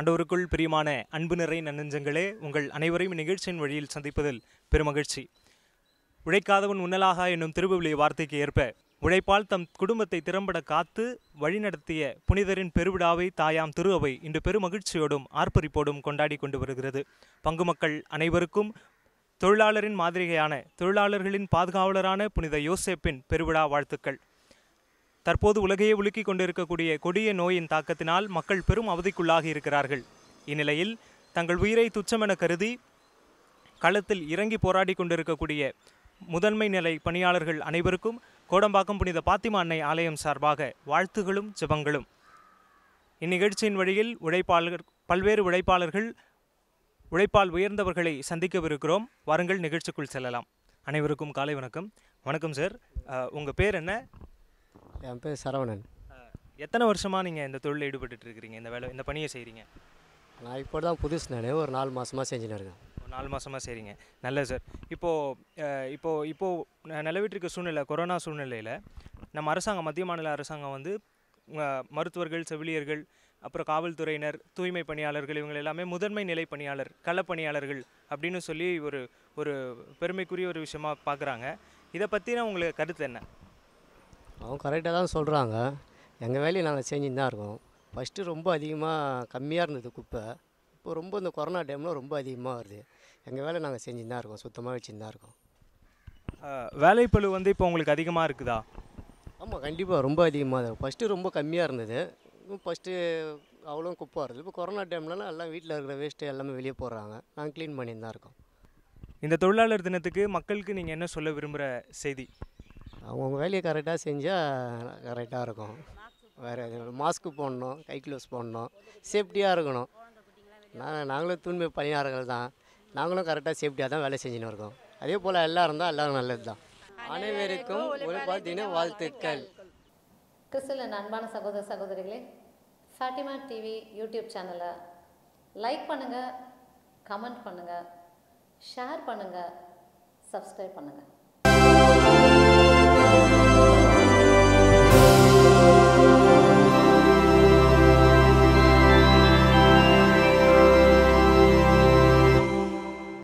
ஆண்டவருக்குள் பிரியமான அன்பு நிறை நன்னெஞ்சங்களே உங்கள் அனைவரையும் இந்நிகழ்ச்சியின் வழியில் சந்திப்பதில் பெருமகிழ்ச்சி உழைக்காதவன் உன்னலாகா என்னும் திருவிவிலிய வார்த்தைக்கு ஏற்ப உழைப்பால் தம் குடும்பத்தை திறம்பட காத்து வழிநடத்திய புனிதரின் பெருவிழாவை தாயாம் திரு அவை இன்று பெருமகிழ்ச்சியோடும் ஆர்ப்பரிப்போடும் கொண்டாடி கொண்டு வருகிறது பங்கு மக்கள் அனைவருக்கும் தொழிலாளரின் மாதிரிகையான தொழிலாளர்களின் பாதுகாவலரான புனித யோசேப்பின் பெருவிழா வாழ்த்துக்கள் தற்போது உலகையே உலுக்கிக் கொண்டிருக்கக்கூடிய கொடிய நோயின் தாக்கத்தினால் மக்கள் பெரும் அவதிக்குள்ளாகி இருக்கிறார்கள் இந்நிலையில் தங்கள் உயிரை துச்சமென கருதி களத்தில் இறங்கி போராடி கொண்டிருக்கக்கூடிய முதன்மை நிலை பணியாளர்கள் அனைவருக்கும் கோடம்பாக்கம் புனித பாத்திமா அன்னை ஆலயம் சார்பாக வாழ்த்துகளும் ஜெபங்களும் இந்நிகழ்ச்சியின் வழியில் உழைப்பாளர் பல்வேறு உழைப்பாளர்கள் உழைப்பால் உயர்ந்தவர்களை சந்திக்கவிருக்கிறோம் வாருங்கள் நிகழ்ச்சிக்குள் செல்லலாம் அனைவருக்கும் காலை வணக்கம் வணக்கம் சார் உங்கள் பேர் என்ன என் பேர் சரவணன் அஹ், எத்தனை வருஷமாக நீங்கள் இந்த தொழிலில் ஈடுபட்டுட்டு இருக்கிறீங்க இந்த வேலை இந்த பணியை செய்கிறீங்க நான் இப்போ தான் புதுசு நான் ஒரு நாலு மாதமாக செஞ்சுன்னு இருக்கேன் ஒரு நாலு மாதமாக செய்கிறீங்க நல்லது சார் இப்போது இப்போது இப்போது நிலவிட்டு இருக்க சூழ்நிலை கொரோனா சூழ்நிலையில் நம்ம அரசாங்கம் மத்திய மாநில அரசாங்கம் வந்து அஹ், மருத்துவர்கள் செவிலியர்கள் அப்புறம் காவல்துறையினர் தூய்மை பணியாளர்கள் இவங்க எல்லாமே முதன்மை நிலை பணியாளர் களப்பணியாளர்கள் அப்படின்னு சொல்லி ஒரு ஒரு பெருமைக்குரிய ஒரு விஷயமா பார்க்குறாங்க இதை பற்றின உங்களுக்கு கருத்து என்ன அவங்க கரெக்டாக தான் சொல்கிறாங்க எங்கள் வேலையை நாங்கள் செஞ்சுன்னு தான் இருக்கோம் ஃபஸ்ட்டு ரொம்ப அதிகமாக கம்மியாக இருந்தது குப்பை இப்போ ரொம்ப இந்த கொரோனா டைமில் ரொம்ப அதிகமாக வருது எங்கள் வேலை நாங்கள் செஞ்சுன்னு தான் இருக்கோம் சுத்தமாக வச்சுன்னு தான் இருக்கோம் அஹ், வேலைப்பளு வந்து இப்போ உங்களுக்கு அதிகமாக இருக்குதா ஆமாம் கண்டிப்பாக ரொம்ப அதிகமாக இருக்கும் ஃபஸ்ட்டு ரொம்ப கம்மியாக இருந்தது ஃபஸ்ட்டு அவ்வளோ குப்பை வருது இப்போ கொரோனா டைம்லலாம் எல்லாம் வீட்டில் இருக்கிற வேஸ்ட்டு எல்லாமே வெளியே போடுறாங்க நாங்கள் க்ளீன் பண்ணின்னு தான் இருக்கோம் இந்த தொழிலாளர் தினத்துக்கு மக்களுக்கு நீங்கள் என்ன சொல்ல விரும்புகிற செய்தி அவங்கவுங்க வேலையை கரெக்டாக செஞ்சால் கரெக்டாக இருக்கும் வேறு எதுவும் மாஸ்க்கு போடணும் கை க்ளவுஸ் போடணும் சேஃப்டியாக இருக்கணும் நான் நாங்களும் தூய்மை பணியாளர்கள் தான் நாங்களும் கரெக்டாக சேஃப்டியாக தான் வேலை செஞ்சுன்னு இருக்கோம் அதே போல் எல்லாரும் தான் எல்லாரும் நல்லது தான் அனைவருக்கும் உழைப்பால் தின வாழ்த்துக்கள் கிறிஸ்துவில் அன்பான சகோதர சகோதரிகளே ஃபாட்டிமா டிவி யூடியூப் சேனலை லைக் பண்ணுங்கள் கமெண்ட் பண்ணுங்கள் ஷேர் பண்ணுங்கள் சப்ஸ்கிரைப் பண்ணுங்கள்